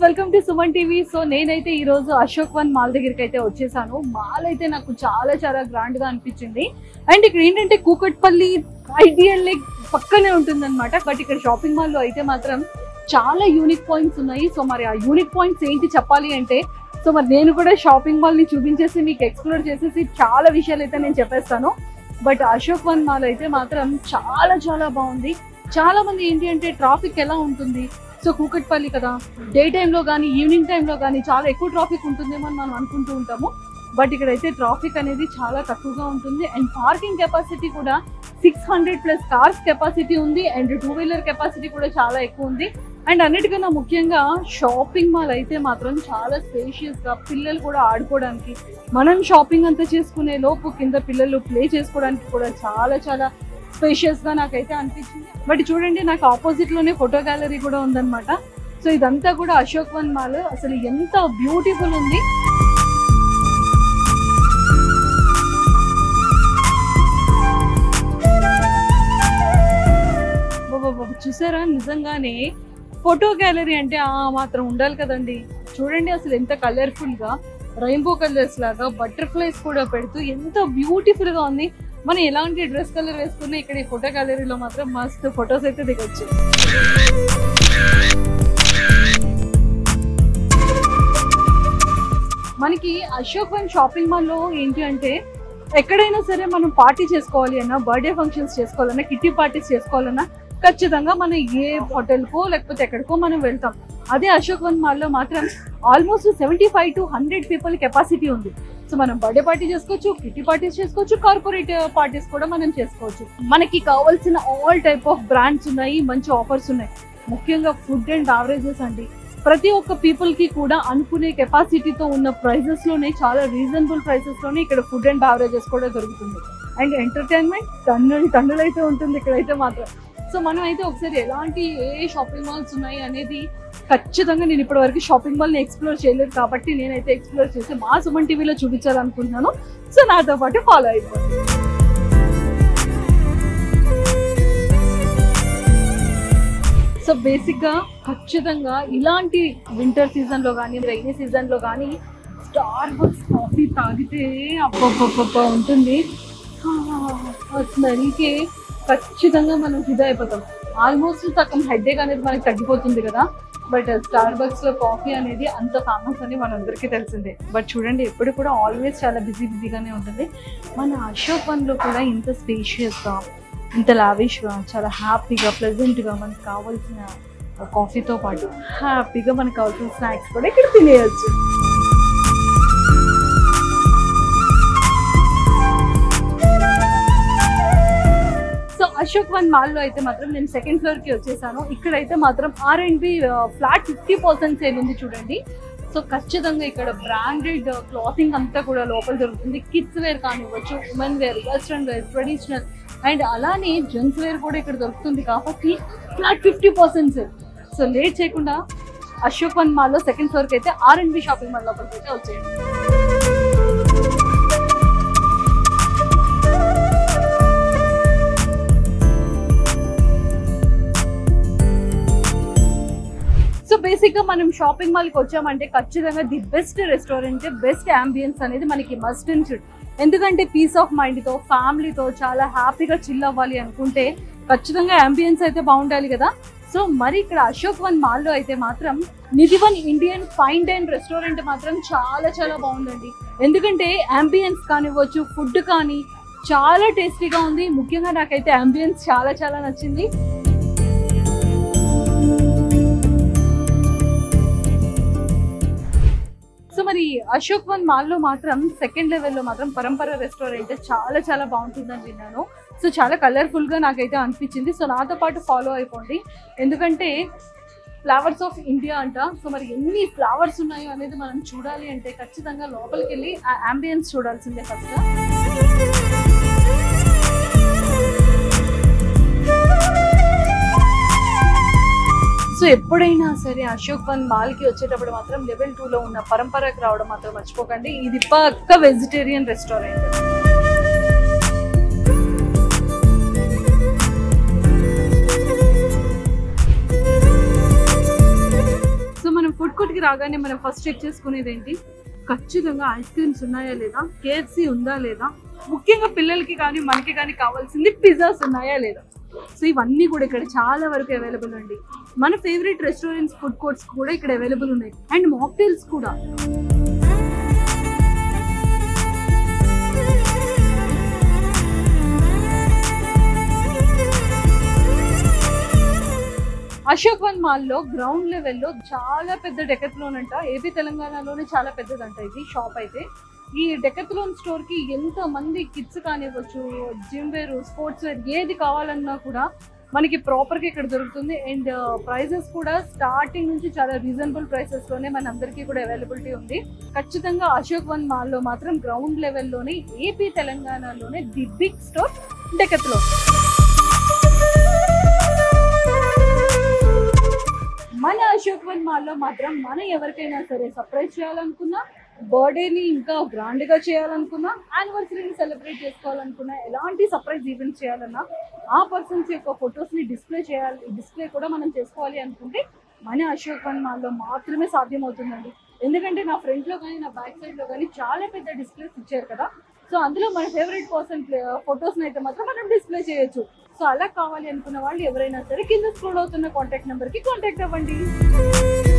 welcome to Suman TV so నేనైతే ఈ రోజు అశోక్ వన్ మాల్ దగ్గరికి అయితే వచ్చేసాను మాల్ అయితే నాకు చాలా చాలా గ్రాండ్ గా అనిపించింది అండ్ ఇక్కడ ఏంటంటే కూకట్పల్లి ఐడియల్ లేక్ పక్కనే ఉంటుంది అనమాట బట్ ఇక్కడ షాపింగ్ మాల్ లో అయితే మాత్రం చాలా యూనిక్ పాయింట్స్ ఉన్నాయి సో మరి ఆ యూనిక్ పాయింట్స్ ఏంటి చెప్పాలి అంటే సో మరి నేను కూడా షాపింగ్ మాల్ ని చూపించేసి మీకు ఎక్స్ప్లోర్ చేసేసి చాలా విషయాలు అయితే నేను చెప్పేస్తాను బట్ అశోక్ వన్ మాల్ అయితే మాత్రం చాలా చాలా బాగుంది చాలా మంది ఏంటి అంటే ట్రాఫిక్ ఎలా ఉంటుంది సో కూకట్పల్లి కదా డే టైంలో కానీ ఈవినింగ్ టైంలో కానీ చాలా ఎక్కువ ట్రాఫిక్ ఉంటుందేమో అని మనం అనుకుంటూ ఉంటాము బట్ ఇక్కడైతే ట్రాఫిక్ అనేది చాలా తక్కువగా ఉంటుంది అండ్ పార్కింగ్ కెపాసిటీ కూడా six hundred plus cars capacity ఉంది అండ్ టూ వీలర్ కెపాసిటీ కూడా చాలా ఎక్కువ ఉంది అండ్ అన్నిటికన్నా ముఖ్యంగా షాపింగ్ మాల్ అయితే మాత్రం చాలా స్పేషియస్ గా పిల్లలు కూడా ఆడుకోవడానికి మనం షాపింగ్ అంతా చేసుకునే లోపు కింద పిల్లలు ప్లే చేసుకోవడానికి కూడా చాలా చాలా స్పేషియస్ గా నాకైతే అనిపించింది బట్ చూడండి నాకు ఆపోజిట్ లోనే ఫోటో గ్యాలరీ కూడా ఉందన్నమాట సో ఇదంతా కూడా అశోక్ వన్ మాల్ అసలు ఎంత బ్యూటిఫుల్ ఉంది బాబా చూసారా నిజంగానే ఫోటో గ్యాలరీ అంటే ఆ మాత్రం ఉండాలి కదండి చూడండి అసలు ఎంత కలర్ఫుల్ గా రెయిన్బో కలర్స్ లాగా బటర్ఫ్లైస్ కూడా పెడుతూ ఎంత బ్యూటిఫుల్ గా ఉంది మనం ఎలాంటి డ్రెస్ కలర్ వేసుకున్నా ఇక్కడ ఈ ఫోటో గ్యాలరీలో మాత్రం మస్తు ఫొటోస్ అయితే దిగొచ్చు మనకి అశోక్ వన్ షాపింగ్ మాల్ లో ఏంటి అంటే ఎక్కడైనా సరే మనం పార్టీ చేసుకోవాలి అన్నా బర్త్డే ఫంక్షన్స్ చేసుకోవాలన్నా కిట్టి పార్టీస్ చేసుకోవాలన్నా ఖచ్చితంగా మనం ఏ హోటల్కో లేకపోతే ఎక్కడికో మనం వెళ్తాం అదే అశోక్ వన్ మాల్లో మాత్రం almost seventy five to hundred people capacity ఉంది సో మనం బర్త్డే పార్టీ చేసుకోవచ్చు కిట్టి పార్టీస్ చేసుకోవచ్చు కార్పొరేట్ పార్టీస్ కూడా మనం చేసుకోవచ్చు మనకి కావాల్సిన ఆల్ టైప్ ఆఫ్ బ్రాండ్స్ ఉన్నాయి మంచి ఆఫర్స్ ఉన్నాయి ముఖ్యంగా ఫుడ్ అండ్ అవరేజెస్ అండి ప్రతి ఒక్క పీపుల్ కి కూడా అనుకునే కెపాసిటీతో ఉన్న ప్రైజెస్ లోనే చాలా రీజనబుల్ ప్రైసెస్ లోనే ఇక్కడ ఫుడ్ అండ్ అవరేజెస్ కూడా దొరుకుతుంది అండ్ ఎంటర్టైన్మెంట్ టన్నులు టన్నులు అయితే ఉంటుంది ఇక్కడైతే మాత్రం సో మనం అయితే ఒకసారి ఎలాంటి ఏ షాపింగ్ మాల్స్ ఉన్నాయి అనేది ఖచ్చితంగా నేను ఇప్పటి వరకు షాపింగ్ మాల్ ని ఎక్స్ప్లోర్ చేయలేదు కాబట్టి నేనైతే ఎక్స్ప్లోర్ చేసి మా సుమన్ టీవీలో చూపించాలనుకుంటున్నాను సో నాతో పాటు ఫాలో అయిపోయింది సో బేసిక్ గా ఖచ్చితంగా ఇలాంటి వింటర్ సీజన్ లో కానీ రైనీ సీజన్ లో కానీ స్టార్ బక్స్ కాఫీ తాగితే అబ్బబ్బబ్బ ఉంటుంది ఆ స్మెల్కి ఖచ్చితంగా మనం ఫిదా అయిపోతాం ఆల్మోస్ట్ సగం హెడ్ఏక్ అనేది మనకి తగ్గిపోతుంది కదా బట్ స్టార్ బక్స్ లో కాఫీ అనేది అంత ఫేమస్ అని మనందరికీ తెలిసిందే బట్ చూడండి ఎప్పుడు కూడా ఆల్వేస్ చాలా బిజీ బిజీగానే ఉంటుంది మన అశోక్ వన్ లో కూడా ఇంత స్పేషియస్ గా ఇంత లావిష్ గా చాలా హ్యాపీగా ప్లెజెంట్ గా మనకు కావాల్సిన కాఫీతో పాటు హ్యాపీగా మనకు కావాల్సిన స్నాక్స్ కూడా ఇక్కడ తినేయచ్చు సో అశోక్ వన్ మాల్ లో అయితే మాత్రం నేను సెకండ్ ఫ్లోర్ కి వచ్చేసాను ఇక్కడైతే మాత్రం R and B flat fifty percent sale ఉంది చూడండి సో ఖచ్చితంగా ఇక్కడ బ్రాండెడ్ క్లాతింగ్ అంతా కూడా లోపల దొరుకుతుంది కిడ్స్ వేర్ కానివ్వచ్చు women wear western wear traditional and అలానే జెంట్స్ వేర్ కూడా ఇక్కడ దొరుకుతుంది కాబట్టి flat fifty percent sale so late చేయకుండా అశోక్ వన్ మాల్ లో సెకండ్ ఫ్లోర్ కి అయితే R and B shopping mall లోపలికి అయితే వచ్చేయండి సో బేసిక్ గా మనం షాపింగ్ మాల్ కి వచ్చామంటే ఖచ్చితంగా the best restaurant best ambience అనేది మనకి మస్ట్ అండ్ షుడ్ ఎందుకంటే పీస్ ఆఫ్ మైండ్ తో ఫ్యామిలీతో చాలా హ్యాపీగా చిల్ అవ్వాలి అనుకుంటే ఖచ్చితంగా అంబియన్స్ అయితే బాగుండాలి కదా సో మరి ఇక్కడ అశోక్ వన్ మాల్ లో అయితే మాత్రం Nidhivan Indian fine dine restaurant మాత్రం చాలా చాలా బాగుందండి ఎందుకంటే అంబియన్స్ కానివ్వచ్చు ఫుడ్ కానీ చాలా టేస్టీగా ఉంది ముఖ్యంగా నాకైతే అంబియన్స్ చాలా చాలా నచ్చింది సో మరి అశోక్ వన్ మాల్లో మాత్రం సెకండ్ లెవెల్లో మాత్రం పరంపర రెస్టారెంట్ చాలా చాలా బాగుంటుందని విన్నాను సో చాలా కలర్ఫుల్ గా నాకైతే అనిపించింది సో నాతో పాటు ఫాలో అయిపోండి ఎందుకంటే ఫ్లవర్స్ ఆఫ్ ఇండియా అంట సో మరి ఎన్ని ఫ్లవర్స్ ఉన్నాయో అనేది మనం చూడాలి అంటే ఖచ్చితంగా లోపలికి వెళ్ళి ఆ అంబియన్స్ చూడాల్సిందే ఫస్ట్ సో ఎప్పుడైనా సరే అశోక్ వన్ మాల్ కి వచ్చేటప్పుడు మాత్రం లెవెల్ టూ లో ఉన్న పరంపరకి రావడం మాత్రం మర్చిపోకండి ఇది పక్క వెజిటేరియన్ రెస్టారెంట్ ఫుడ్ కోర్ట్కి రాగానే మనం ఫస్ట్ చెక్ చేసుకునేది ఏంటి ఖచ్చితంగా ఐస్ క్రీమ్స్ ఉన్నాయా లేదా కేఎఫ్సి ఉందా లేదా ముఖ్యంగా పిల్లలకి కానీ మనకి కానీ కావాల్సింది పిజ్జాస్ ఉన్నాయా లేదా సో ఇవన్నీ కూడా ఇక్కడ చాలా వరకు అవైలబుల్ అండి మన ఫేవరెట్ రెస్టారెంట్స్ ఫుడ్ కోర్ట్స్ కూడా ఇక్కడ అవైలబుల్ ఉన్నాయి అండ్ మాక్టైల్స్ కూడా అశోక్ వన్ మాల్లో గ్రౌండ్ లెవెల్లో చాలా పెద్ద డెకత్లోన్ అంట ఏపీ తెలంగాణలోనే చాలా పెద్దదంట ఇది షాప్ అయితే ఈ డెకత్లోన్ స్టోర్ కి ఎంత మంది కిడ్స్ కానివ్వచ్చు జిమ్ వేర్ స్పోర్ట్స్ వేర్ ఏది కావాలన్నా కూడా మనకి ప్రాపర్ గా ఇక్కడ దొరుకుతుంది అండ్ ప్రైజెస్ కూడా స్టార్టింగ్ నుంచి చాలా రీజనబుల్ ప్రైసెస్ లోనే మన అందరికీ కూడా అవైలబిలిటీ ఉంది ఖచ్చితంగా అశోక్ వన్ మాల్ లో మాత్రం గ్రౌండ్ లెవెల్లోనే ఏపీ తెలంగాణలోనే ది బిగ్ స్టోర్ డెకత్లో మన అశోక్ వన్ మాల్లో మాత్రం మనం ఎవరికైనా సరే సర్ప్రైజ్ చేయాలనుకున్నా బర్త్డేని ఇంకా గ్రాండ్ గా చేయాలనుకున్నా యానివర్సరీని సెలబ్రేట్ చేసుకోవాలనుకున్నా ఎలాంటి సర్ప్రైజ్ ఈవెంట్ చేయాలన్నా ఆ పర్సన్స్ యొక్క ఫొటోస్ ని డిస్ప్లే చేయాలి డిస్ప్లే కూడా మనం చేసుకోవాలి అనుకుంటే మన అశోక్ వన్ మాల్లో మాత్రమే సాధ్యమవుతుందండి ఎందుకంటే నా ఫ్రంట్ లో కానీ నా బ్యాక్ సైడ్ లో కానీ చాలా పెద్ద డిస్ప్లేస్ ఇచ్చారు కదా సో అందులో మన ఫేవరెట్ పర్సన్ ఫొటోస్ అయితే మాత్రం మనం డిస్ప్లే చేయొచ్చు సో అలా కావాలి అనుకున్న వాళ్ళు ఎవరైనా సరే కింద స్క్రోల్ అవుతున్న కాంటాక్ట్ నెంబర్ కి కాంటాక్ట్ అవ్వండి